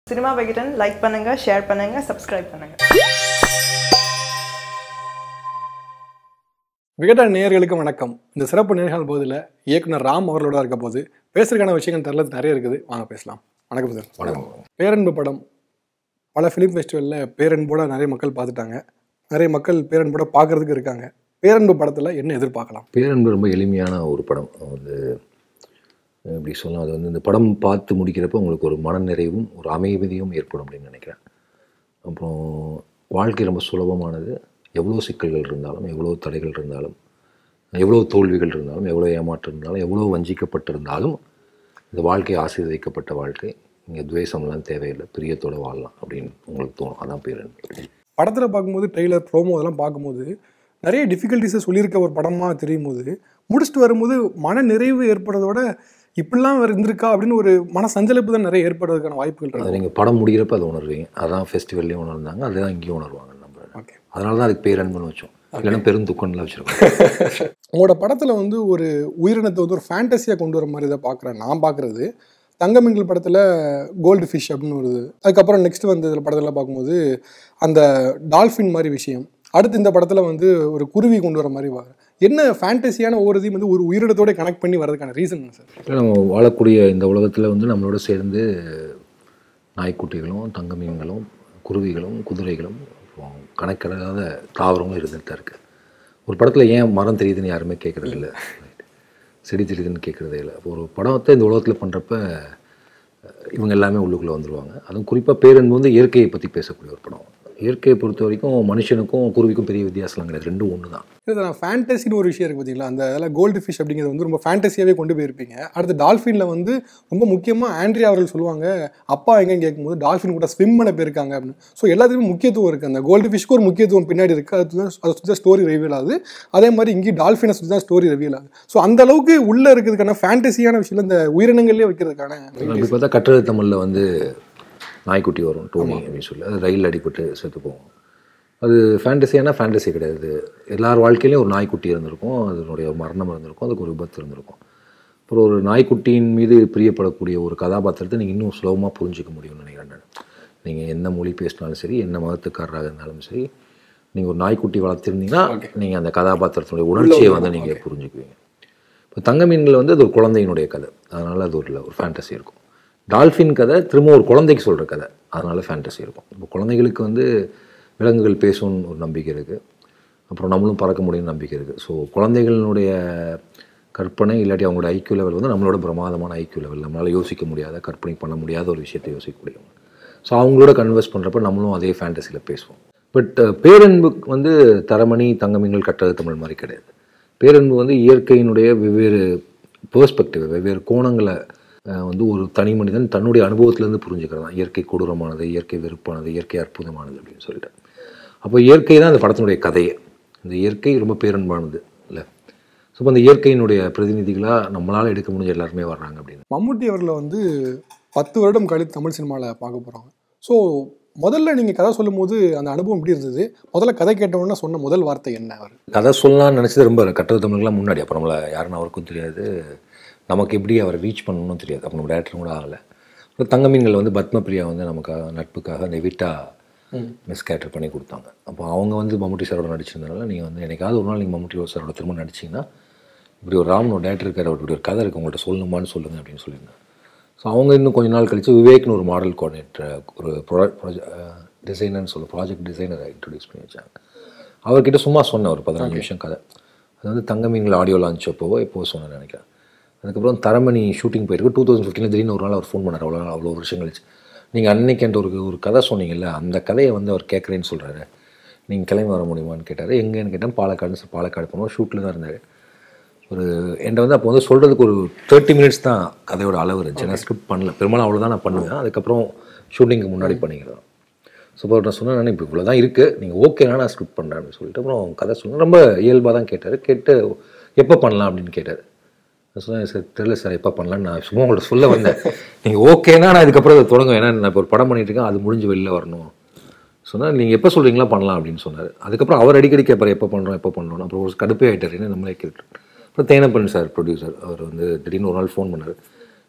Cinema Vikatan like பண்ணுங்க share பண்ணுங்க subscribe பண்ணுங்க விகடன் நேயர்களுக்கு வணக்கம் இந்த சிறப்பு நேர்காணல் போதில் இயக்குனர் ராம் அவர்களோட இருக்க போது பேசுறதுக்கான விஷயங்கள் தெரியல நிறைய இருக்குது வாங்க பேசலாம் வணக்கம் சார் வணக்கம் பேரன்பு படம் பல ஃபிலிம் ஃபெஸ்டிவலில் பேரன்போட நிறைய மக்கள் பார்த்துட்டாங்க நிறைய மக்கள் பேரன்போட பார்க்கறதுக்கு இருக்காங்க பேரன்பு படத்தில் என்ன எதிர்பார்க்கலாம் பேரன்பு ரொம்ப எளிமையான ஒரு படம் வந்து எப்படி சொல்லலாம் அது வந்து இந்த படம் பார்த்து முடிக்கிறப்ப உங்களுக்கு ஒரு மனநிறைவும் ஒரு அமைதியும் ஏற்படும் அப்படின்னு நினைக்கிறேன் அப்புறம் வாழ்க்கை ரொம்ப சுலபமானது எவ்வளோ சிக்கல்கள் இருந்தாலும் எவ்வளோ தடைகள் இருந்தாலும் எவ்வளோ தோல்விகள் இருந்தாலும் எவ்வளோ ஏமாற்றம் இருந்தாலும் எவ்வளோ வஞ்சிக்கப்பட்டிருந்தாலும் இந்த வாழ்க்கை ஆசீர்வதிக்கப்பட்ட வாழ்க்கை இங்கே துவேஷம்லாம் தேவையில்லை பிரியத்தோட வாழலாம் அப்படின்னு உங்களுக்கு தோணும் அதான் பேரன்பு படத்தில் பார்க்கும்போது ட்ரெய்லர் ப்ரோமோ அதெல்லாம் பார்க்கும்போது நிறைய டிஃபிகல்ட்டிஸை சொல்லியிருக்க ஒரு படமாக தெரியும் போது முடிச்சுட்டு வரும்போது மன நிறைவு ஏற்படுறதோட இப்படிலாம் இருந்திருக்கா அப்படின்னு ஒரு மன சஞ்சலிப்பு தான் நிறைய ஏற்படுறதுக்கான வாய்ப்புகள் அதை இருக்கு நீங்கள் படம் முடிகிறப்ப அதை உணர்வீங்க அதான் ஃபெஸ்டிவல்லையும் உணர்ந்தாங்க அதுதான் இங்கேயும் உணர்வாங்க நம்புறேன் ஓகே அதனால தான் அதுக்கு பேரன்புன்னு வச்சோம் இல்லைன்னா பெருந்துக்கம்லாம் வச்சுருக்கோம் உங்களோட படத்தில் வந்து ஒரு உயிரினத்தை வந்து ஒரு ஃபேண்டஸியாக கொண்டு வர மாதிரி தான் பார்க்குறேன் நான் பார்க்குறது தங்கமிங்கல் படத்தில் கோல்டு ஃபிஷ் அப்படின்னு வருது அதுக்கப்புறம் நெக்ஸ்ட் வந்து இதில் படத்தில் பார்க்கும்போது அந்த டால்ஃபின் மாதிரி விஷயம் அடுத்து இந்த படத்தில் வந்து ஒரு குருவி கொண்டு வர மாதிரி பார்க்குறேன் என்ன ஃபேண்டஸியான ஒவ்வொரு இதையும் வந்து ஒரு உயிரினத்தோட கனெக்ட் பண்ணி வரதுக்கான ரீசன் சார் நம்ம வாழக்கூடிய இந்த உலகத்தில் வந்து நம்மளோட சேர்ந்து நாய்க்குட்டிகளும் தங்கமீன்களும் குருவிகளும் குதிரைகளும் அப்புறம் கணக்கிடாத தாவரங்களும் இருந்துட்டு தான் இருக்குது ஒரு படத்தில் ஏன் மரம் தெரியுதுன்னு யாருமே கேட்குறது இல்லை செடி தெரியுதுன்னு கேட்குறதே இல்லை அப்போ ஒரு படத்தை இந்த உலகத்தில் பண்ணுறப்ப இவங்க எல்லாமே உள்ளுக்குள்ளே வந்துருவாங்க அதுவும் குறிப்பாக பேரன்பு வந்து இயற்கையை பற்றி பேசக்கூடிய ஒரு படம் இயற்கையை பொறுத்த வரைக்கும் மனுஷனுக்கும் குருவிக்கும் பெரிய வித்தியாசம் கிடையாது ரெண்டும் ஒன்று தான் இல்லை நான் ஃபேண்டசின்னு ஒரு விஷயம் இருக்குது பார்த்தீங்களா அந்த அதில் கோல்டு ஃபிஷ் அப்படிங்கிறது வந்து ரொம்ப ஃபேண்டசியாகவே கொண்டு போயிருப்பீங்க அடுத்து டால்ஃபினில் வந்து ரொம்ப முக்கியமாக ஆண்ட்ரியா அவர்கள் சொல்லுவாங்க அப்பா எங்கன்னு கேட்கும்போது டால்ஃபின் கூட ஸ்விம் பண்ண போயிருக்காங்க அப்படின்னு ஸோ எல்லாத்துக்குமே முக்கியத்துவம் இருக்குது அந்த கோல்டு ஃபிஷ்க்கு ஒரு முக்கியத்துவம் பின்னாடி இருக்குது அது தான் அதை சுற்றி ஸ்டோரி ரிவீல் ஆகுது அதே மாதிரி இங்கேயும் டால்ஃபினை சுற்றி தான் ஸ்டோரி ரிவீல் ஆகுது ஸோ அந்த அளவுக்கு உள்ளே இருக்கிறதுக்கான ஃபேண்டசியான விஷயம் இந்த உயிரினங்கள்லேயே வைக்கிறதுக்கான அப்படி பார்த்தா கட்டுரை தமிழில் வந்து நாய்க்குட்டி வரும் டோனி அப்படின்னு சொல்லி அது ரயில் அடிபட்டு செத்து போகும் அது ஃபேண்டசியான ஃபேண்டசி கிடையாது எல்லார் வாழ்க்கையிலையும் ஒரு நாய்க்குட்டி இருந்திருக்கும் அதனுடைய மரணம் இருந்திருக்கும் அதுக்கு ஒரு விபத்து இருந்திருக்கும் அப்புறம் ஒரு நாய்க்குட்டியின் மீது பிரியப்படக்கூடிய ஒரு கதாபாத்திரத்தை நீங்கள் இன்னும் சுலபமாக புரிஞ்சிக்க முடியும்னு நினைக்கிறேன் நான் நீங்கள் என்ன மொழி பேசினாலும் சரி என்ன மதத்துக்காரராக இருந்தாலும் சரி நீங்கள் ஒரு நாய்க்குட்டி வளர்த்திருந்தீங்கன்னா நீங்கள் அந்த கதாபாத்திரத்தினுடைய உணர்ச்சியை வந்து நீங்கள் புரிஞ்சுக்குவீங்க இப்போ தங்க மீன்கள் வந்து அது ஒரு குழந்தையினுடைய கதை அதனால் அது ஒரு ஒரு ஃபேண்டசி இருக்கும் டால்ஃபின் கதை திரும்ப ஒரு குழந்தைக்கு சொல்கிற கதை அதனால் ஃபேண்டசி இருக்கும் இப்போ குழந்தைகளுக்கு வந்து விலங்குகள் பேசும்னு ஒரு நம்பிக்கை இருக்குது அப்புறம் நம்மளும் பறக்க முடியும்னு நம்பிக்கை இருக்குது ஸோ குழந்தைகளினுடைய கற்பனை இல்லாட்டி அவங்களோட ஐக்கியூ லெவல் வந்து நம்மளோட பிரமாதமான ஐக்கியூ லெவல் நம்மளால் யோசிக்க முடியாத கற்பனை பண்ண முடியாத ஒரு விஷயத்தை யோசிக்க முடியும் ஸோ அவங்களோட கன்வெர்ஸ் பண்ணுறப்ப நம்மளும் அதே ஃபேண்டசியில் பேசுவோம் பட் பேரன்புக்கு வந்து தரமணி தங்கமீன்கள் கட்டது தமிழ் மாதிரி கிடையாது பேரன்பு வந்து இயற்கையினுடைய வெவ்வேறு பெர்ஸ்பெக்டிவ் வெவ்வேறு கோணங்களை அஹ், வந்து ஒரு தனி மனிதன் தன்னுடைய அனுபவத்திலேருந்து புரிஞ்சுக்கிறான் இயற்கை கொடூரமானது இயற்கை வெறுப்பானது இயற்கை அற்புதமானது அப்படின்னு சொல்லிட்டு அப்போ இயற்கை தான் அந்த படத்தினுடைய கதையே இந்த இயற்கை ரொம்ப பேரன்பானது இல்லை ஸோ அப்போ அந்த இயற்கையினுடைய பிரதிநிதிகளாக நம்மளால் எடுக்க முடிஞ்ச எல்லாருமே வர்றாங்க அப்படின்னு மம்முட்டி அவர்களை வந்து பத்து வருடம் கழித்து தமிழ் சினிமாவில் பார்க்க போகிறாங்க ஸோ முதல்ல நீங்கள் கதை சொல்லும்போது அந்த அனுபவம் எப்படி இருந்தது முதல்ல கதை கேட்டவொன்னே சொன்ன முதல் வார்த்தை என்ன அவர் கதை சொல்லலாம்னு நினச்சது ரொம்ப கட்டது தமிழ்லாம் முன்னாடி அப்போ நம்மளை யாருன்னு அவருக்கும் தெரியாது நமக்கு எப்படி அவரை ரீச் பண்ணணும்னு தெரியாது அப்போ நம்ம டேரக்டரும் கூட ஆகலை அப்புறம் தங்கமீன்கள் வந்து பத்மபிரியா வந்து நமக்காக நட்புக்காக அந்த விட்டா மிஸ் கேரக்டர் பண்ணி கொடுத்தாங்க அப்போ அவங்க வந்து மம்முட்டி சாரோட நடிச்சிருந்தனால நீங்கள் வந்து என்னைக்காவது ஒரு நாள் நீங்கள் மம்முட்டி சாரோட திரும்ப நடிச்சிங்கன்னா இப்படி ஒரு ராமன் ஒரு டேரக்டர் இருக்கார் அவர் இப்படி ஒரு கதை இருக்குது உங்கள்கிட்ட சொல்லணுமான்னு சொல்லுங்கள் அப்படின்னு சொல்லியிருந்தேன் ஸோ அவங்க இன்னும் கொஞ்ச நாள் கழிச்சு விவேக்னு ஒரு மாடல் கோஆர்டினேட்டர் ஒரு ப்ராஜெக்ட் டிசைனர்னு சொல்ல ப்ராஜெக்ட் டிசைனரை இன்ட்ரடியூஸ் பண்ணி வச்சாங்க அவர்கிட்ட சும்மா சொன்னேன் ஒரு பதினஞ்சு நிமிஷம் கதை அது வந்து தங்கமீன்கள் ஆடியோ லான்ச் அப்போவோ எப்போ சொன்னேன் நினைக்கிறேன் அதுக்கப்புறம் தரமணி ஷூட்டிங் போயிருக்கு டூ தௌசண்ட் ஃபிஃப்டினில் திடீர்னு ஒரு நாள் அவர் ஃபோன் பண்ணார் அவ்வளோ அவ்வளோ வருஷம் கழிச்சு நீங்கள் அன்னைக்கு என்கிட்ட ஒரு ஒரு கதை சொன்னீங்கல்ல அந்த கதையை வந்து அவர் கேட்குறேன்னு சொல்கிறாரு நீங்கள் கிளம்பி வர முடியுமான்னு கேட்டார் எங்கேன்னு கேட்டேன் பாலக்காடுன்னு சொல்லி பாலக்காடு போனோம் ஷூட்டில் தான் இருந்தார் ஒரு என்கிட்ட வந்து அப்போ வந்து சொல்கிறதுக்கு ஒரு தேர்ட்டி மினிட்ஸ் தான் கதையோட அளவு இருந்துச்சு நான் ஸ்கிரிப்ட் பண்ணல பெரும்பாலும் அவ்வளோதான் நான் பண்ணுவேன் அதுக்கப்புறம் ஷூட்டிங்க்கு முன்னாடி பண்ணிக்கிறேன் ஸோ இப்போ நான் சொன்னேன் நான் இப்போ இவ்வளோ தான் இருக்குது நீங்கள் ஓகேனா நான் ஸ்கிரிப்ட் பண்ணுறேன் அப்படின்னு சொல்லிட்டு அப்புறம் கதை சொன்னேன் ரொம்ப இயல்பாக தான் கேட்டார் கேட்டு எப்போ பண்ணலாம் அப்படின்னு கேட்டார் நான் சொன்னேன் சார் தெரியல சார் எப்போ பண்ணலாம்னு நான் சும்மா உங்கள்ட்ட சொல்ல வந்தேன் நீங்கள் ஓகேனா நான் இதுக்கப்புறம் அதை தொடங்க ஏன்னா நான் இப்போ ஒரு படம் பண்ணிட்டு இருக்கேன் அது முடிஞ்சு வெளில வரணும் சொன்னால் நீங்கள் எப்போ சொல்கிறீங்களா பண்ணலாம் அப்படின்னு சொன்னார் அதுக்கப்புறம் அவர் அடிக்கடி கேட்பார் எப்போ பண்ணுறோம் எப்போ பண்ணுறோம் அப்புறம் ஒரு கடுப்பே ஆகிட்டார் என்ன நம்மளே கேட்டு அப்புறம் தேனப்பன் சார் ப்ரொடியூசர் அவர் வந்து திடீர்னு ஒரு நாள் ஃபோன் பண்ணார்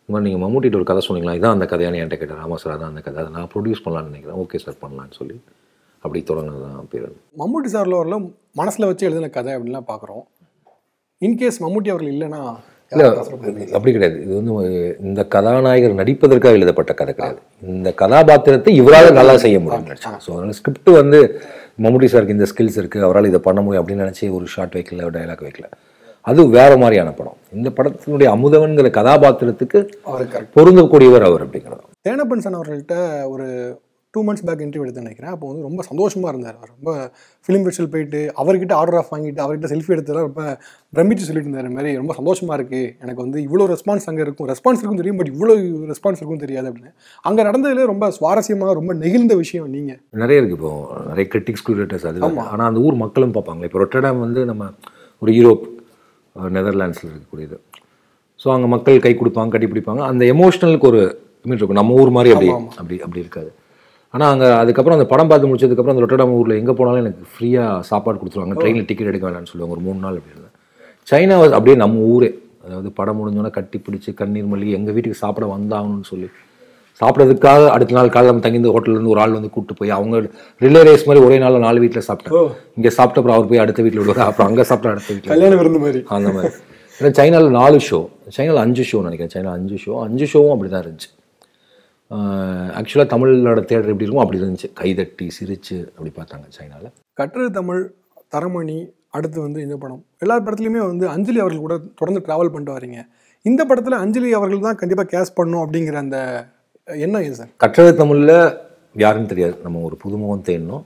இந்த மாதிரி நீங்கள் மம்முட்டிட்டு ஒரு கதை சொன்னீங்களா இதான் அந்த கதையான என்கிட்ட கேட்டார் ஆமாம் சார் அதான் அந்த கதை அதை நான் ப்ரொடியூஸ் பண்ணலான்னு நினைக்கிறேன் ஓகே சார் பண்ணலான்னு சொல்லி அப்படி தொடங்கினது தான் பேர் மம்முட்டி சார்ல வரல மனசுல வச்சு எழுதின கதை அப்படின்லாம் பார்க்குறோம் இன்கேஸ் மம்முட்டி அவர்கள் இல்லைன்னா இல்லை அப்படி கிடையாது இது வந்து ஒரு- இந்த கதாநாயகர் நடிப்பதற்காக எழுதப்பட்ட கதை கிடையாது இந்த கதாபாத்திரத்தை இவரால் நல்லா செய்ய முடியும் ஸோ அதனால ஸ்கிரிப்ட் வந்து மம்முட்டி சாருக்கு இந்த ஸ்கில்ஸ் இருக்குது அவரால் இதை பண்ண முடியும் அப்படின்னு நினச்சி ஒரு ஷார்ட் வைக்கல ஒரு டைலாக் வைக்கல அது வேற மாதிரியான படம் இந்த படத்தினுடைய அமுதவன்கிற கதாபாத்திரத்துக்கு அவர் கரெக்ட் பொருந்தக்கூடியவர் அவர் அப்படிங்கிறது தேனப்பன் சன் அவர்கள்ட்ட ஒரு டூ மந்த்ஸ் பேக் இன்டர்வியூ எடுத்து நினைக்கிறேன் அப்போ வந்து ரொம்ப சந்தோஷமா இருந்தார் அவர் ரொம்ப ஃபிலிம் ஃபெஸ்டிவல் போயிட்டு அவர்கிட்ட ஆர்டர் ஆஃப் வாங்கிட்டு அவர்கிட்ட செல்ஃபி எடுத்ததெல்லாம் ரொம்ப பிரமிச்சு சொல்லிட்டு இருந்தார் இந்த மாதிரி ரொம்ப சந்தோஷமா இருக்கு எனக்கு வந்து இவ்வளோ ரெஸ்பான்ஸ் அங்கே இருக்கும் ரெஸ்பான்ஸ் இருக்கும் தெரியும் பட் இவ்வளோ ரெஸ்பான்ஸ் இருக்கும் தெரியாது அப்படின்னு அங்கே நடந்ததுல ரொம்ப சுவாரஸ்யமாக ரொம்ப நெகிழ்ந்த விஷயம் நீங்க நிறைய இருக்குது இப்போ நிறைய கிரிட்டிக்ஸ் கிரியேட்டர்ஸ் அது ஆனால் அந்த ஊர் மக்களும் பார்ப்பாங்க இப்போ ரொட்டடாம் வந்து நம்ம ஒரு யூரோப் நெதர்லாண்ட்ஸில் இருக்கக்கூடியது ஸோ அங்கே மக்கள் கை கொடுப்பாங்க கட்டி பிடிப்பாங்க அந்த எமோஷனலுக்கு ஒரு இமேஜ் இருக்கும் நம்ம ஊர் மாதிரி அப்படி அப்படி அப்படி இருக்காது ஆனால் அங்கே அதுக்கப்புறம் அந்த படம் பார்த்து முடிச்சதுக்கப்புறம் அந்த ரொட்டடாம் ஊரில் எங்கே போனாலும் எனக்கு ஃப்ரீயாக சாப்பாடு கொடுத்துருவாங்க ட்ரெயினில் டிக்கெட் எடுக்க வேண்டாம்னு சொல்லுவாங்க ஒரு மூணு நாள் அப்படி இருந்தேன் சைனா was அப்படியே நம்ம ஊரே அதாவது படம் முடிஞ்சோன்னே கட்டி பிடிச்சி கண்ணீர் மல்லி எங்கள் வீட்டுக்கு சாப்பிட வந்தாகணும்னு சொல்லி சாப்பிட்றதுக்காக அடுத்த நாள் காலையில் நம்ம தங்கி இந்த hotel ல இருந்து ஒரு ஆள் வந்து கூப்பிட்டு போய் அவங்க ரிலே ரேஸ் மாதிரி ஒரே நாள் நாலு வீட்டில் சாப்பிட்டேன் இங்கே சாப்பிட்ட அப்புறம் அவர் போய் அடுத்த வீட்டில் விடுவார் அப்புறம் அங்கே சாப்பிட்ட அடுத்த வீட்டில் கல்யாண விருந்து மாதிரி அந்த மாதிரி ஏன்னா சைனாவில் நாலு ஷோ சைனாவில் அஞ்சு ஷோ நினைக்கிறேன் சைனா அஞ்சு ஷோ அஞ்சு ஷோவும் அப்படி தான் இருந்துச்சு ஆக்சுவலாக தமிழோட தேட்டர் எப்படி இருக்கும் அப்படி இருந்துச்சு கைதட்டி சிரிச்சு அப்படி பார்த்தாங்க சைனாவில் கற்றது தமிழ் தரமணி அடுத்து வந்து இந்த படம் எல்லா படத்துலையுமே வந்து அஞ்சலி அவர்கள் கூட தொடர்ந்து ட்ராவல் பண்ணிட்டு வரீங்க இந்த படத்தில் அஞ்சலி அவர்கள் தான் கண்டிப்பாக கேஸ் பண்ணும் அப்படிங்கிற அந்த எண்ணம் ஏன் சார் கற்றது தமிழில் யாருன்னு தெரியாது நம்ம ஒரு புதுமுகம் தேடினோம்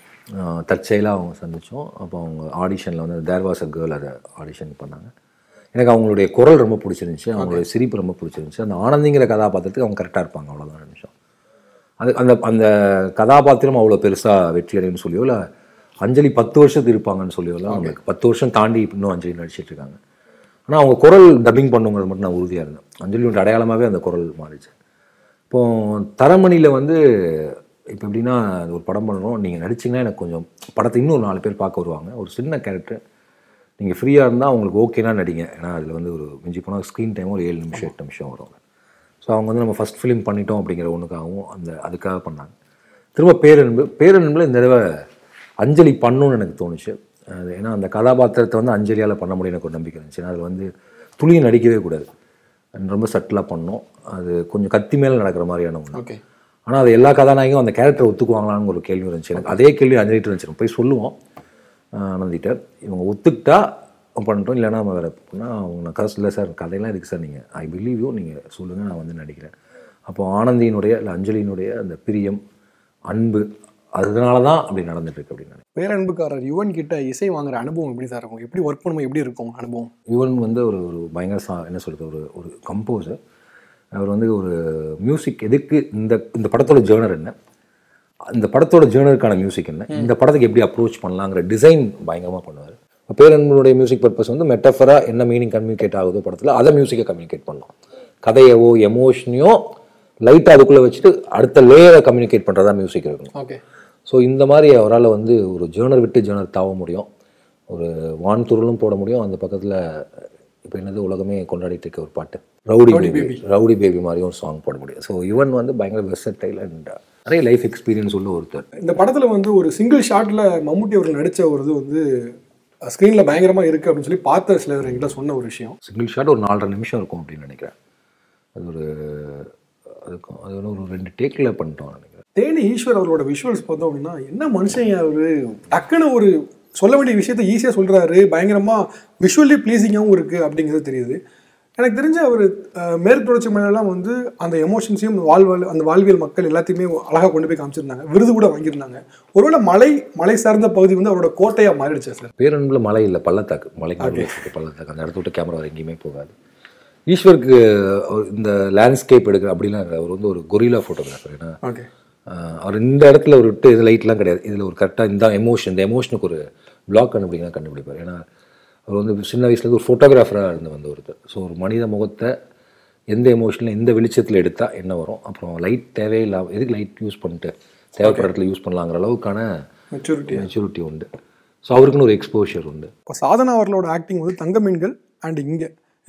ஆஹ் தற்செயலாக அவங்க சந்தித்தோம் அப்போ அவங்க ஆடிஷனில் வந்து தேர் வாஸ் அ கேர்ள் அதை ஆடிஷன் பண்ணாங்க எனக்கு அவங்களுடைய குரல் ரொம்ப பிடிச்சிருந்துச்சு அவங்களுடைய சிரிப்பு ரொம்ப பிடிச்சிருந்துச்சு அந்த ஆனந்திங்கிற கதாபாத்திரத்துக்கு அவங்க கரெக்டாக இருப்பாங்க அவ்வளோதான் நிமிஷம் அது அந்த அந்த கதாபாத்திரம் அவ்வளோ பெருசாக வெற்றி அடையும்னு சொல்லியோ இல்லை அஞ்சலி பத்து வருஷத்துக்கு இருப்பாங்கன்னு சொல்லியோ இல்லை அவங்களுக்கு பத்து வருஷம் தாண்டி இன்னும் அஞ்சலி நடிச்சிட்டு இருக்காங்க ஆனால் அவங்க குரல் டப்பிங் பண்ணுங்கிறது மட்டும் நான் உறுதியாக இருந்தேன் அஞ்சலியோட அடையாளமாகவே அந்த குரல் மாறிச்சு இப்போ தரமணியில் வந்து இப்போ எப்படின்னா அது ஒரு படம் பண்ணணும் நீங்கள் நடிச்சிங்கன்னா எனக்கு கொஞ்சம் படத்தை இன்னும் ஒரு நாலு பேர் பார்க்க வருவாங்க ஒரு சின்ன கேரக்டர் நீங்கள் ஃப்ரீயாக இருந்தால் அவங்களுக்கு ஓகேனா நடிங்க ஏன்னா அதில் வந்து ஒரு மிஞ்சி போனால் ஸ்க்ரீன் டைம் ஒரு ஏழு நிமிஷம் எட்டு நிமிஷம் வரும் ஸோ அவங்க வந்து நம்ம ஃபஸ்ட் ஃபிலிம் பண்ணிட்டோம் அப்படிங்கிற ஒன்றுக்காகவும் அந்த அதுக்காக பண்ணாங்க திரும்ப பேரன்பு பேரன்பில் இந்த தடவை அஞ்சலி பண்ணணும்னு எனக்கு தோணுச்சு அது ஏன்னா அந்த கதாபாத்திரத்தை வந்து அஞ்சலியால் பண்ண முடியும் எனக்கு ஒரு நம்பிக்கை இருந்துச்சு ஏன்னா அதில் வந்து துளியும் நடிக்கவே கூடாது ரொம்ப சட்டிலாக பண்ணோம் அது கொஞ்சம் கத்தி மேலே நடக்கிற மாதிரியான ஒன்று ஓகே ஆனால் அது எல்லா கதாநாயகம் அந்த கேரக்டர் ஒத்துக்குவாங்களான்னு ஒரு கேள்வி இருந்துச்சு எனக்கு அதே கேள்வி அஞ்சலிட்டு இருந்துச்சு போய் சொல்லுவோம் ஆஹ் ஆனந்திட்ட இவங்க ஒத்துக்கிட்டா பண்ணிட்டோம் இல்லைன்னா நம்ம வேறு பண்ணால் அவங்க நான் கதை இல்லை சார் கதையெல்லாம் இருக்கு சார் நீங்கள் ஐ பிலீவ் யூ நீங்கள் சொல்லுங்கள் நான் வந்து நடிக்கிறேன் அப்போ ஆனந்தியினுடைய இல்லை அஞ்சலியினுடைய அந்த பிரியம் அன்பு அதனால தான் அப்படி நடந்துட்டு இருக்கு அப்படின்னு நினைக்கிறேன். பேரன்புக்காரர் யுவன் கிட்ட இசை வாங்குற அனுபவம் எப்படி சார் இருக்கும் எப்படி ஒர்க் பண்ணும்போது எப்படி இருக்கும் அனுபவம் யுவன் வந்து ஒரு ஒரு பயங்கர சா என்ன சொல்கிறது ஒரு ஒரு கம்போசர் அவர் வந்து ஒரு மியூசிக் எதுக்கு இந்த இந்த படத்தோட ஜேர்னர் என்ன இந்த படத்தோட ஜேர்னருக்கான மியூசிக் என்ன இந்த படத்துக்கு எப்படி அப்ரோச் பண்ணலாங்கிற டிசைன் பயங்கரமாக பண்ணுவார் பேரன்பனுடைய மியூசிக் பர்பஸ் வந்து மெட்டஃபராக என்ன மீனிங் கம்யூனிகேட் ஆகுதோ படத்தில் அதை மியூசிக்கை கம்யூனிகேட் பண்ணலாம் கதையவோ எமோஷனையோ லைட்டாக அதுக்குள்ளே வச்சுட்டு அடுத்த லேயரை கம்யூனிகேட் பண்ணுறதா மியூசிக் இருக்கணும் ஓகே ஸோ இந்த மாதிரி அவரால் வந்து ஒரு ஜேர்னர் விட்டு ஜேர்னர் தாவ முடியும் ஒரு வான் துருளும் போட முடியும் அந்த பக்கத்தில் இப்போ என்னது உலகமே கொண்டாடிட்டு இருக்க ஒரு பாட்டு ரவுடி பேபி ரவுடி பேபி மாதிரியும் ஒரு சாங் போட முடியும் ஸோ யுவன் வந்து பயங்கர வெர்சடைல் அண்ட் நிறைய லைஃப் எக்ஸ்பீரியன்ஸ் உள்ள ஒருத்தர் இந்த படத்தில் வந்து ஒரு சிங்கிள் ஷாட்டில் மம்முட்டி அவர்கள் நடித்த ஒரு இது வந்து ஸ்க்ரீனில் பயங்கரமாக இருக்குது அப்படின்னு சொல்லி பார்த்த சிலர் என்கிட்ட சொன்ன ஒரு விஷயம் சிங்கிள் ஷாட் ஒரு நாலரை நிமிஷம் இருக்கும் அப்படின்னு நினைக்கிறேன் அது ஒரு அதுக்கும் அது வந்து ஒரு ரெண்டு டேக்கில் பண்ணிட்டோம் நினைக்கிறேன் தேனி ஈஸ்வர் அவரோட விஷுவல்ஸ் பார்த்தோம் அப்படின்னா என்ன மனுஷன் அவரு டக்குன்னு ஒரு சொல்ல வேண்டிய விஷயத்த ஈஸியாக சொல்கிறாரு பயங்கரமாக விஷுவலி ப்ளீஸிங்காகவும் இருக்குது அப்படிங்கிறது தெரியுது எனக்கு தெரிஞ்ச அவர் மேற்கு தொடர்ச்சி மலையெல்லாம் வந்து அந்த எமோஷன்ஸையும் வாழ்வாழ் அந்த வாழ்வியல் மக்கள் எல்லாத்தையுமே அழகாக கொண்டு போய் காமிச்சிருந்தாங்க விருது கூட வாங்கியிருந்தாங்க ஒருவேளை மலை மலை சார்ந்த பகுதி வந்து அவரோட கோட்டையாக மாறிடுச்சா சார் பேரன்பில் மலை இல்லை பள்ளத்தாக்கு மலைக்கு நடுவுல இருக்கு பள்ளத்தாக்கு அந்த இடத்த விட்டு கேமரா எங்கேயுமே போகாது ஈஸ்வருக்கு அவர் இந்த லேண்ட்ஸ்கேப் எடுக்கிற அப்படிலாம் இல்லை. அவர் வந்து ஒரு கொரிலா ஃபோட்டோகிராஃபர் ஏன்னா ஓகே ஆஹ் அவர் இந்த இடத்துல ஒரு விட்டு இது லைட்லாம் கிடையாது இதில் ஒரு கரெக்டாக இந்த எமோஷன் இந்த எமோஷனுக்கு ஒரு பிளாக் கண்டுபிடிக்கலாம் கண்டுபிடிப்பார் ஏன்னா அவர் வந்து சின்ன வயசுலேருந்து ஒரு ஃபோட்டோகிராஃபராக இருந்து வந்த ஒருத்தர் ஸோ ஒரு மனித முகத்தை எந்த எமோஷனில் எந்த வெளிச்சத்தில் எடுத்தால் என்ன வரும் அப்புறம் லைட் தேவையில்லாம எதுக்கு லைட் யூஸ் பண்ணிட்டு தேவைப்படுற இடத்துல யூஸ் பண்ணலாங்கிற அளவுக்கான மெச்சூரிட்டி மெச்சூரிட்டி உண்டு ஸோ அவருக்குன்னு ஒரு எக்ஸ்போஷர் உண்டு இப்போ சாதனா அவர்களோட ஆக்டிங் வந்து தங்க மீன்கள் அண்ட் இங்கே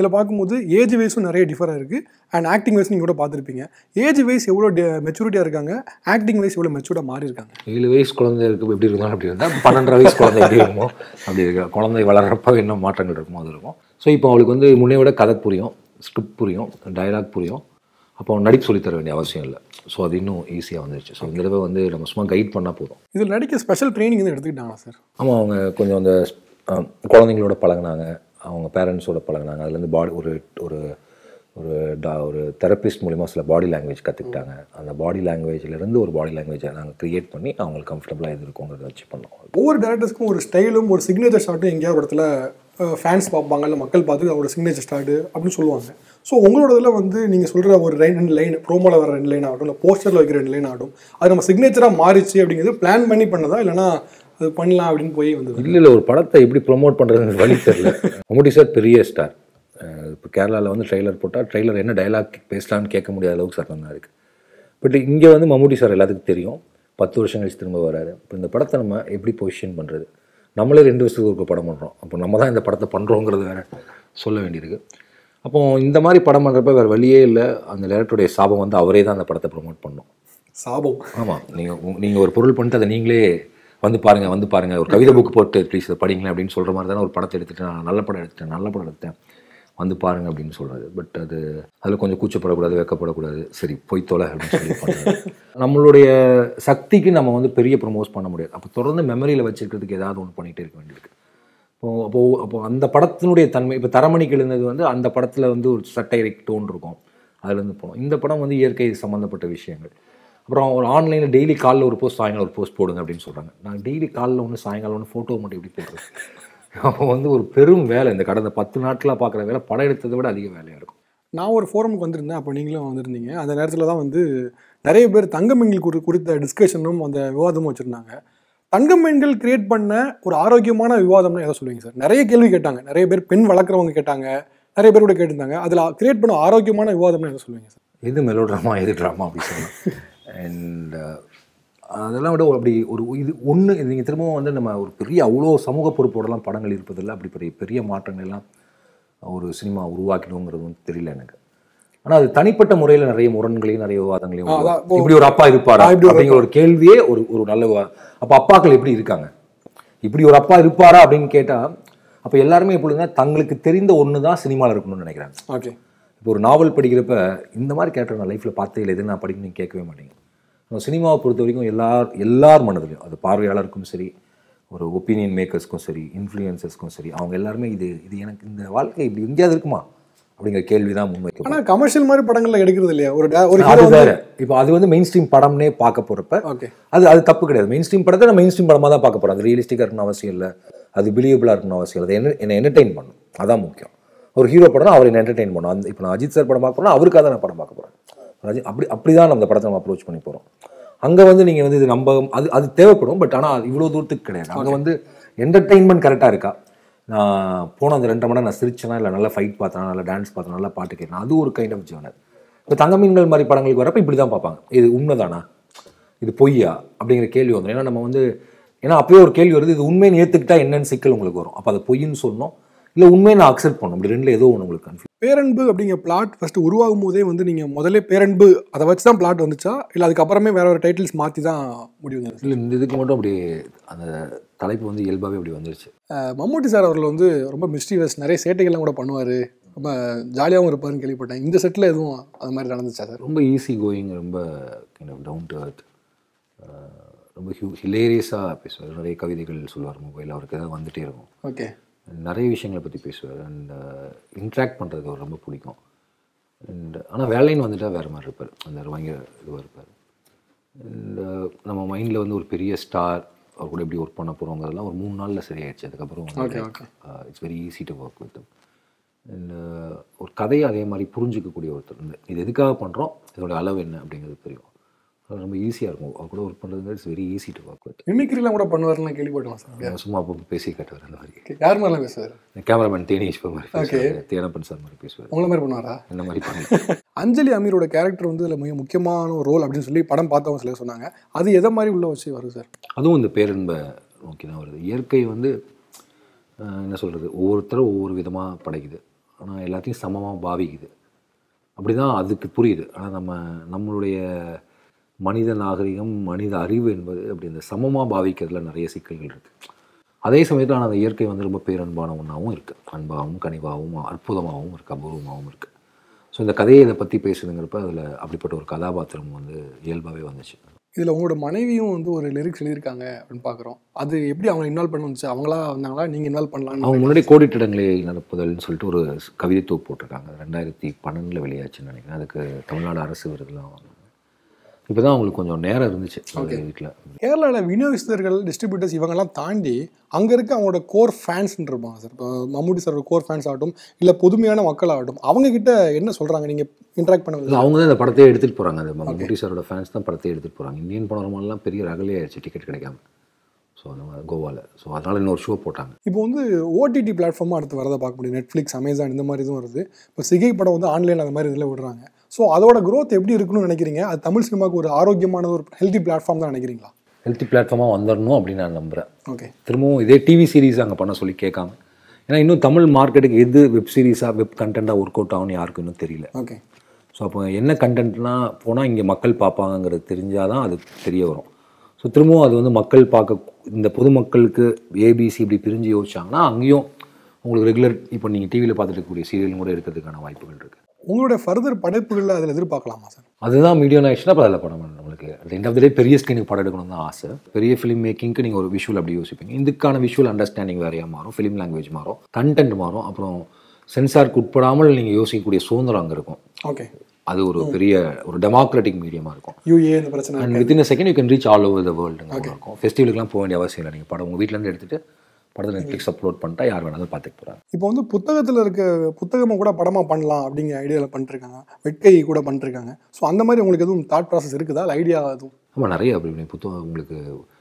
இதில் பார்க்கும்போது ஏஜ் வைஸும் நிறைய டிஃபராக இருக்குது அண்ட் ஆக்டிங் வைஸ் நீங்கள் கூட பார்த்துருப்பீங்க ஏஜ் வைஸ் எவ்வளோ மெச்சூரிட்டியாக இருக்காங்க ஆக்டிங் வைஸ் எவ்வளோ மெச்சூர்டாக மாறி இருக்காங்க ஏழு வயசு குழந்தை இருக்கு எப்படி இருந்தாலும் அப்படி இருந்தால் பன்னெண்டரை வயசு குழந்தை எப்படி இருக்குமோ அப்படி இருக்கு குழந்தை வளர்றப்ப என்ன மாற்றங்கள் இருக்குமோ அது இருக்கும் ஸோ இப்போ அவளுக்கு வந்து முன்னே விட கதை புரியும் ஸ்கிரிப்ட் புரியும் டயலாக் புரியும் அப்போ அவன் நடிப்பு சொல்லித் தர வேண்டிய அவசியம் இல்லை ஸோ அது இன்னும் ஈஸியாக வந்துருச்சு ஸோ இந்த தடவை வந்து நம்ம சும்மா கைட் பண்ணால் போதும் இதில் நடிக்க ஸ்பெஷல் ட்ரைனிங் வந்து எடுத்துக்கிட்டாங்களா சார் ஆமாம் அவங்க கொஞ்சம் அந்த அஹ், குழந்தைங்களோட பழகுனாங்க அவங்க பேரண்ட்ஸோட பழகுனாங்க அதுலேருந்து பாடி ஒரு ஒரு ஒரு டா ஒரு தெரபிஸ்ட் மூலிமா சில பாடி லாங்குவேஜ் கற்றுக்கிட்டாங்க அந்த பாடி லாங்குவேஜ்லேருந்து ஒரு பாடி லாங்குவேஜை நாங்கள் க்ரியேட் பண்ணி அவங்களுக்கு கம்ஃபர்டபுளாக எது இருக்குங்கிறத வச்சு பண்ணோம் ஒவ்வொரு டேரக்டர்ஸ்க்கும் ஒரு ஸ்டைலும் ஒரு சிக்னேச்சர் ஷாட்டும் எங்கேயாவது ஒரு இடத்துல ஃபேன்ஸ் பார்ப்பாங்க இல்லை மக்கள் பார்த்து அவரோட சிக்னேச்சர் ஷாட்டு அப்படின்னு சொல்லுவாங்க ஸோ உங்களோட இதில் வந்து நீங்கள் சொல்கிற ஒரு ரெண்டு ரெண்டு லைன் ப்ரோமோவில் வர ரெண்டு லைன் ஆகட்டும் இல்லை போஸ்டரில் வைக்கிற ரெண்டு லைன் ஆகட்டும் அது நம்ம சிக்னேச்சராக மாறிச்சு அப்படிங்கிறது பிளான் பண்ணி பண்ணதா இல்லைனா அது பண்ணலாம் அப்படின்னு போய் வந்தது இல்லை இல்லை ஒரு படத்தை எப்படி ப்ரொமோட் பண்ணுறதுன்னு வழி தெரியல மம்முட்டி சார் பெரிய ஸ்டார் இப்போ கேரளாவில் வந்து ட்ரெய்லர் போட்டால் ட்ரெய்லர் என்ன டயலாக் பேசலான்னு கேட்க முடியாத அளவுக்கு சத்தம் இருக்குது பட் இங்கே வந்து மம்முட்டி சார் எல்லாத்துக்கும் தெரியும் பத்து வருஷம் கழிச்சு திரும்ப வராரு இப்போ இந்த படத்தை நம்ம எப்படி பொசிஷன் பண்ணுறது நம்மளே ரெண்டு வருஷத்துக்கு ஒரு படம் பண்ணுறோம் அப்போ நம்ம தான் இந்த படத்தை பண்ணுறோங்கிறது வேற சொல்ல வேண்டியிருக்கு அப்போ இந்த மாதிரி படம் பண்ணுறப்ப வேறு வழியே இல்லை அந்த டேரக்டருடைய சாபம் வந்து அவரே தான் அந்த படத்தை ப்ரொமோட் பண்ணணும் சாபம் ஆமாம் நீங்கள் நீங்கள் ஒரு பொருள் பண்ணிட்டு அதை நீங்களே வந்து பாருங்க வந்து பாருங்க ஒரு கவிதை புக் போட்டு ப்ளீஸ் இதை படிங்களேன் அப்படின்னு சொல்கிற மாதிரி தானே ஒரு படத்தை எடுத்துட்டு நான் நல்ல படம் எடுத்துட்டேன் நல்ல படம் எடுத்தேன் வந்து பாருங்க அப்படின்னு சொல்கிறது பட் அது அதில் கொஞ்சம் கூச்சப்படக்கூடாது வெக்கப்படக்கூடாது சரி போய் தொலை அப்படின்னு சொல்லி பண்றது. நம்மளுடைய சக்திக்கு நம்ம வந்து பெரிய ப்ரொமோஸ் பண்ண முடியாது அப்போ தொடர்ந்து மெமரியில் வச்சுக்கிறதுக்கு ஏதாவது ஒன்று பண்ணிகிட்டே இருக்க வேண்டியிருக்கு இப்போ அப்போ அப்போ அந்த படத்தினுடைய தன்மை இப்போ தரமணிக்கு எழுந்தது வந்து அந்த படத்தில் வந்து ஒரு சட்டைரிக் டோன் இருக்கும் அதுலேருந்து போனோம் இந்த படம் வந்து இயற்கை சம்மந்தப்பட்ட விஷயங்கள் அப்புறம் ஒரு ஆன்லைனில் டெய்லி காலைல ஒரு போஸ்ட் சாயங்காலம் ஒரு போஸ்ட் போடுங்க அப்படின்னு சொல்கிறாங்க நான் டெய்லி காலைல ஒன்று சாயங்காலம் ஒன்று ஃபோட்டோ மட்டும் எப்படி போடுறது அப்போ வந்து ஒரு பெரும் வேலை இந்த கடந்த பத்து நாட்களாக பார்க்குற வேலை படம் எடுத்ததை விட அதிக வேலையாக இருக்கும் நான் ஒரு ஃபோரமுக்கு வந்திருந்தேன் அப்போ நீங்களும் வந்திருந்தீங்க அந்த நேரத்தில் தான் வந்து நிறைய பேர் தங்கமீன்கள் குறி குறித்த டிஸ்கஷனும் அந்த விவாதமும் வச்சுருந்தாங்க தங்கமீன்கள் கிரியேட் பண்ண ஒரு ஆரோக்கியமான விவாதம்னு எதை சொல்லுவீங்க சார் நிறைய கேள்வி கேட்டாங்க நிறைய பேர் பெண் வளர்க்குறவங்க கேட்டாங்க நிறைய பேர் கூட கேட்டிருந்தாங்க அதில் கிரியேட் பண்ண ஆரோக்கியமான விவாதம்னு எதை சொல்லுவீங்க சார் எது மெலோ ட்ராமா எது ட்ராமா அப்படி சொல்லலாம் அண்ட் அதெல்லாம் விட ஒரு அப்படி ஒரு இது ஒன்று இது நீங்கள் திரும்பவும் வந்து நம்ம ஒரு பெரிய அவ்வளோ சமூக பொறுப்போடலாம் படங்கள் இருப்பதில்லை அப்படி பெரிய பெரிய மாற்றங்கள் எல்லாம் ஒரு சினிமா உருவாக்கணுங்கிறது வந்து தெரியல எனக்கு ஆனால் அது தனிப்பட்ட முறையில் நிறைய முரண்களையும் நிறைய விவாதங்களையும் ஆ, அதான் உருவாக்கும். இப்போ- இப்படி ஒரு அப்பா இருப்பாரா ஆ, இப்படி ஒரு அப்படிங்கிற ஒரு கேள்வியே ஒரு ஒரு நல்ல விவாதம் அப்போ அப்பாக்கள் எப்படி இருக்காங்க இப்படி ஒரு அப்பா இருப்பாரா அப்படின்னு கேட்டால் அப்போ எல்லாருமே எப்படின்னா தங்களுக்கு தெரிந்த ஒன்று தான் சினிமாவில் இருக்கணும்னு நினைக்கிறாங்க ஓகே இப்போ ஒரு நாவல் படிக்கிறப்ப இந்த மாதிரி கேரக்டர் நான் லைஃப்பில் பார்த்தே இல்லை எது நான் படிக்கணும்னு கேட்கவே மாட்டேங்க நம்ம சினிமாவை பொறுத்த வரைக்கும் எல்லார் எல்லார் மனதிலையும் அது பார்வையாளருக்கும் சரி ஒரு ஒப்பீனியன் மேக்கர்ஸ்க்கும் சரி இன்ஃப்ளூயன்சர்ஸ்க்கும் சரி அவங்க எல்லாருமே இது இது எனக்கு இந்த வாழ்க்கை இப்படி எங்கேயாவது இருக்குமா அப்படிங்கிற கேள்வி தான் முன்வைக்கும் ஆனால் கமர்ஷியல் மாதிரி படங்கள்ல எடுக்கிறது இல்லையா ஒரு da- ஒரு அது ஹீரோ வேற இப்போ அது வந்து மெயின் ஸ்ட்ரீம் படம்னே பார்க்க போகிறப்ப ஓகே அது அது தப்பு கிடையாது மெயின் ஸ்ட்ரீம் படத்தை நான் மெயின் ஸ்ட்ரீம் படமாக தான் பார்க்க போகிறோம் அது ரியலிஸ்டிக்காக இருக்கணும் அவசியம் இல்லை அது பிலீவபிளாக இருக்கணும் அவசியம் இல்லை அது என்ன என்னை என்டர்டெயின் பண்ணும் அதான் முக்கியம் ஒரு ஹீரோ படம் அவர் என்ன என்டர்டெயின் பண்ணும் அந்த இப்போ நான் அஜித் சார் படம் பார்க்க போனால் அவருக்காக தான் நான் படம் பார்க்க போகிறேன் அஜித் அப்படி அப்படி தான் நம்ம அந்த படத்தை நம்ம அப்ரோச் பண்ணி போகிறோம் அங்கே வந்து நீங்கள் வந்து இது நம்ம அது அது தேவைப்படும் பட் ஆனால் இவ்வளோ தூரத்துக்கு கிடையாது அங்கே வந்து என்டர்டெயின்மெண்ட் கரெக்டாக இருக்கா நான் போன அந்த ரெண்டரை மணி நேரம் நான் சிரிச்சேனா இல்லை நல்லா ஃபைட் பார்த்தேனா நல்லா டான்ஸ் பார்த்தேன் நல்லா பாட்டு கேட்டேன் அது ஒரு கைண்ட் ஆஃப் ஜேர்னர் இப்போ தங்கமீன்கள் மாதிரி படங்களுக்கு வரப்போ இப்படி தான் பார்ப்பாங்க இது உண்மைதானா இது பொய்யா அப்படிங்கிற கேள்வி வந்துடும் ஏன்னா நம்ம வந்து ஏன்னா அப்பயே ஒரு கேள்வி வருது இது உண்மையை ஏற்றுக்கிட்டா என்னன்னு சிக்கல் உங்களுக்கு வரும் அப்போ அதை பொய்ன்னு சொல்லணும் இல்லை உண்மையை நான் அக்செப்ட் பண்ணணும் இப்படி ரெண்டுல ஏதோ ஒன்று உங்களுக்கு கன்ஃபியூஸ் பேரன்பு அப்படிங்கிற பிளாட் ஃபர்ஸ்ட் உருவாகும் போதே வந்து நீங்கள் முதல்ல பேரன்பு அதை வச்சு தான் பிளாட் வந்துச்சா இல்லை அதுக்கப்புறமே வேற ஒரு டைட்டில்ஸ் மாற்றி தான் முடிவு வந்தது இல்லை இந்த இதுக்கு மட்டும் அப்படி அந்த தலைப்பு வந்து இயல்பாகவே அப்படி வந்துருச்சு அஹ் மம்மூட்டி சார் அவர்கள் வந்து ரொம்ப மிஸ்டீவஸ் நிறைய சேட்டைகள்லாம் கூட பண்ணுவார் ரொம்ப ஜாலியாகவும் இருப்பாருன்னு கேள்விப்பட்டேன் இந்த செட்டில் எதுவும் அது மாதிரி நடந்துச்சா சார் ரொம்ப ஈஸி கோயிங் ரொம்ப kind of down to earth ரொம்ப ஹியூ ஹிலேரியஸாக பேசுவார் நிறைய கவிதைகள் சொல்லுவார் மொபைல் அவருக்கு ஏதாவது வந்துட்டே இருக்கும் ஓகே நிறைய விஷயங்களை பற்றி பேசுவார் அண்ட் இன்ட்ராக்ட் பண்ணுறதுக்கு அவர் ரொம்ப பிடிக்கும் அண்ட் ஆனால் வேலைன்னு வந்துட்டால் வேறு மாதிரி இருப்பார் அந்த பயங்கர இதுவாக இருப்பார் அண்ட் நம்ம மைண்டில் வந்து ஒரு பெரிய ஸ்டார் அவர் கூட எப்படி ஒர்க் பண்ண போகிறோங்கிறதெல்லாம் ஒரு மூணு நாளில் சரியாயிடுச்சு அதுக்கப்புறம் Okay, okay. It's very easy to work with and ஒரு கதையை அதே மாதிரி புரிஞ்சிக்கக்கூடிய ஒருத்தர் இந்த இது எதுக்காக பண்ணுறோம் இதோட அளவு என்ன அப்படிங்கிறது தெரியும் அது ரொம்ப ஈஸியாக இருக்கும் அவர் கூட ஒர்க் பண்ணுறது it's very easy to work with மிமிக்ரிலாம் கூட பண்ணுவார்லாம் கேள்விப்பட்டோம் சார் சும்மா அப்போ பேசி காட்டுவார் அந்த மாதிரி Okay, யார் மாதிரிலாம் பேசுவார் கேமராமேன் தேனீஷ் மாதிரி பேசுவார் தேனப்பன் சார் மாதிரி பேசுவார் உங்களை மாதிரி பண்ணுவாரா இந்த மாதிரி பண்ணி அஞ்சலி அமீரோட கேரக்டர் வந்து அதில் மிக முக்கியமான ஒரு ரோல் அப்படின்னு சொல்லி படம் பார்த்தவங்க சிலர் சொன்னாங்க அது எதை மாதிரி உள்ள வச்சு வருது சார் அதுவும் இந்த பேரன்பை நோக்கி தான் வருது இயற்கை வந்து அஹ், என்ன சொல்கிறது ஒவ்வொருத்தரும் ஒவ்வொரு விதமாக படைக்குது ஆனால் எல்லாத்தையும் சமமாக பாவிக்குது அப்படி தான் அதுக்கு புரியுது ஆனால் நம்ம நம்மளுடைய மனித நாகரிகம் மனித அறிவு என்பது அப்படி இந்த சமமாக பாவிக்கிறதுல நிறைய சிக்கல்கள் இருக்குது அதே சமயத்தில் ஆனால் அந்த இயற்கை வந்து ரொம்ப பேரன்பான ஒன்றாகவும் இருக்குது அன்பாகவும் கனிவாகவும் அற்புதமாகவும் இருக்குது அபூர்வமாகவும் இருக்குது ஸோ இந்த கதையை இதை பற்றி பேசுதுங்கிறப்ப அதில் அப்படிப்பட்ட ஒரு கதாபாத்திரம் வந்து இயல்பாகவே வந்துச்சு இதில் உங்களோட மனைவியும் வந்து ஒரு லிரிக்ஸ் எழுதியிருக்காங்க அப்படின்னு பார்க்குறோம் அது எப்படி அவங்க இன்வால்வ் பண்ண வந்துச்சு அவங்களா வந்தாங்களா நீங்கள் இன்வால்வ் பண்ணலான்னு அவங்க முன்னாடி கோடிட்டிடங்களை நடப்புதல்னு சொல்லிட்டு ஒரு கவிதை தொகுப்பு போட்டிருக்காங்க ரெண்டாயிரத்தி பன்னெண்டில் வெளியாச்சுன்னு நினைக்கிறேன் அதுக்கு தமிழ்நாடு அரசு விருதுலாம் வாங்கினாங்க இப்போ தான் அவங்களுக்கு கொஞ்சம் நேரம் இருந்துச்சு வீட்டில் கேரளாவில் விநியோகஸ்தர்கள் டிஸ்ட்ரிபியூட்டர்ஸ் இவங்கெல்லாம் தாண்டி அங்கே இருக்க அவங்களோட கோர் ஃபேன்ஸ்ன்னு இருப்பாங்க சார் இப்போ மம்முட்டி சாரோட கோர் ஃபேன்ஸ் ஆகட்டும் இல்லை பொதுமையான மக்கள் ஆகட்டும் அவங்க கிட்ட என்ன சொல்கிறாங்க நீங்கள் இன்ட்ராக்ட் பண்ண இல்லை அவங்க தான் இந்த படத்தையே எடுத்துகிட்டு போகிறாங்க அந்த மம்முட்டி சாரோட ஃபேன்ஸ் தான் படத்தையே எடுத்துகிட்டு போகிறாங்க இந்தியன் படம் ரொமான்லாம் பெரிய ரகலே ஆயிடுச்சு டிக்கெட் கிடைக்காம ஸோ அந்த மாதிரி கோவாவில் ஸோ அதனால் இன்னொரு ஷோ போட்டாங்க இப்போ வந்து ஓடிடி பிளாட்ஃபார்மாக அடுத்து வரதை பார்க்க முடியும் நெட்ஃப்ளிக்ஸ் அமேசான் இந்த மாதிரி இதுவும் வருது இப்போ சிகை படம் வந்து ஆன்லைனில் அந்த மாதிரி இதில் விடுறாங்க ஸோ அதோட growth எப்படி இருக்குன்னு நினைக்கிறீங்க அது தமிழ் சினிமாவுக்கு ஒரு ஆரோக்கியமான ஒரு ஹெல்தி பிளாட்ஃபார்ம் தான் நினைக்கிறீங்களா ஹெல்த்தி பிளாட்ஃபார்மாக வந்துடணும் அப்படின்னு நான் நம்புகிறேன் ஓகே திரும்பவும் இதே டிவி சீரிஸ் அங்கே பண்ண சொல்லி கேட்காம ஏன்னா இன்னும் தமிழ் மார்க்கெட்டுக்கு எது வெப் சீரிஸாக வெப் கண்டென்ட்டாக ஒர்க் அவுட் ஆகும்னு யாருக்கும் இன்னும் தெரியல ஓகே ஸோ அப்போ என்ன கண்டென்ட்லாம் போனால் இங்கே மக்கள் பார்ப்பாங்கங்கிறது தெரிஞ்சால் தான் அது தெரிய வரும் ஸோ திரும்பவும் அது வந்து மக்கள் பார்க்க இந்த பொதுமக்களுக்கு ஏபிசி இப்படி பிரிஞ்சு யோசிச்சாங்கன்னா அங்கேயும் உங்களுக்கு ரெகுலர் இப்போ நீங்கள் டிவியில் பார்த்துட்டு இருக்கக்கூடிய சீரியல் கூட இருக்கிறதுக்கான வாய்ப்புகள் இருக்குது உங்களுடைய ஃபர்தர் படைப்புகளில் அதில் எதிர்பார்க்கலாமா சார் அதுதான் மீடியம் ஆயிடுச்சுன்னா அப்போ அதில் படம் பண்ணணும் நம்மளுக்கு at end of the day பெரிய ஸ்க்ரீனுக்கு படம் எடுக்கணும் தான் ஆசை பெரிய ஃபிலிம் மேக்கிங்க்கு நீங்கள் ஒரு விஷுவல் அப்படி யோசிப்பீங்க இதுக்கான விஷுவல் அண்டர்ஸ்டாண்டிங் வேறையாக மாறும் ஃபிலிம் லாங்குவேஜ் மாறும் கண்டென்ட் மாறும் அப்புறம் சென்சாருக்கு உட்படாமல் நீங்கள் யோசிக்கக்கூடிய சுதந்திரம் அங்கே இருக்கும் ஓகே அது ஒரு பெரிய ஒரு டெமோக்ராட்டிக் மீடியமாக இருக்கும் யூஏ இந்த பிரச்சனை and within second you can reach all over the வேர்ல்டுங்க இருக்கும் ஃபெஸ்டிவலுக்குலாம் போக வேண்டிய அவசியம் இல்லை நீங்கள் படம் உங்கள் வீட்டிலேருந்து எடுத்துகிட்டு படத்தை நெட்ஃப்ளிக்ஸ் அப்லோட் பண்ணிட்டா யார் வேணாலும் பார்த்துட்டு போகிறாங்க இப்போ வந்து புத்தகத்தில் இருக்க புத்தகமாக கூட படமாக பண்ணலாம் அப்படிங்கிற ஐடியாவில் பண்ணிருக்காங்க வெட்கை கூட பண்ணிருக்காங்க ஸோ அந்த மாதிரி உங்களுக்கு எதுவும் தாட் ப்ராசஸ் இருக்குதா இல்லை ஐடியா எதுவும் ஆமாம் நிறைய அப்படி இப்படி புத்தகம் உங்களுக்கு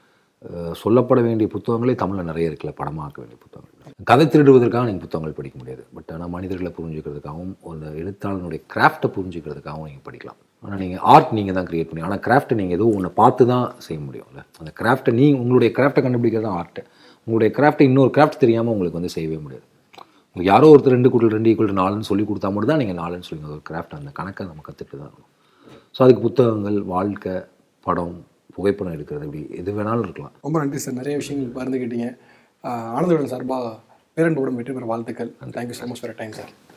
அஹ், சொல்லப்பட வேண்டிய புத்தகங்களே தமிழில் நிறைய இருக்குல்ல படமாக்க வேண்டிய புத்தகங்கள் கதை திருடுவதற்காக நீங்கள் புத்தகங்கள் படிக்க முடியாது பட் ஆனால் மனிதர்களை புரிஞ்சுக்கிறதுக்காகவும் அந்த எழுத்தாளனுடைய கிராஃப்டை புரிஞ்சுக்கிறதுக்காகவும் நீங்கள் படிக்கலாம் ஆனால் நீங்கள் ஆர்ட் நீங்கள் தான் கிரியேட் பண்ணி ஆனால் கிராஃப்ட்டை நீங்கள் ஏதோ ஒன்று பார்த்து தான் செய்ய முடியும்ல அந்த கிராஃப்ட்டை நீ உங்களுடைய கிராஃப்ட்டை கண்டுபிடிக்கிறது தான் ஆர்ட் உங்களுடைய கிராஃப்ட்டை இன்னொரு கிராஃப்ட் தெரியாமல் உங்களுக்கு வந்து செய்யவே முடியாது உங்களுக்கு யாரோ ஒருத்தர் ரெண்டு கூட்டல் ரெண்டு ஈக்குவல் நாலுன்னு சொல்லி கொடுத்தா மட்டும் தான் நீங்கள் நாலுன்னு சொல்லுங்க ஒரு கிராஃப்ட் அந்த கணக்கை நம்ம கற்றுட்டு தான் இருக்கணும் ஸோ அதுக்கு புத்தகங்கள் வாழ்க்கை படம் புகைப்படம் எடுக்கிறது இப்படி எது வேணாலும் இருக்கலாம் ரொம்ப நன்றி சார் நிறைய விஷயங்கள் பகிர்ந்துக்கிட்டீங்க ஆஹ் ஆனந்தவுடன் சார்பாக பேரண்டோடும் வெற்றி பெற வாழ்த்துக்கள் thank you so much for time sir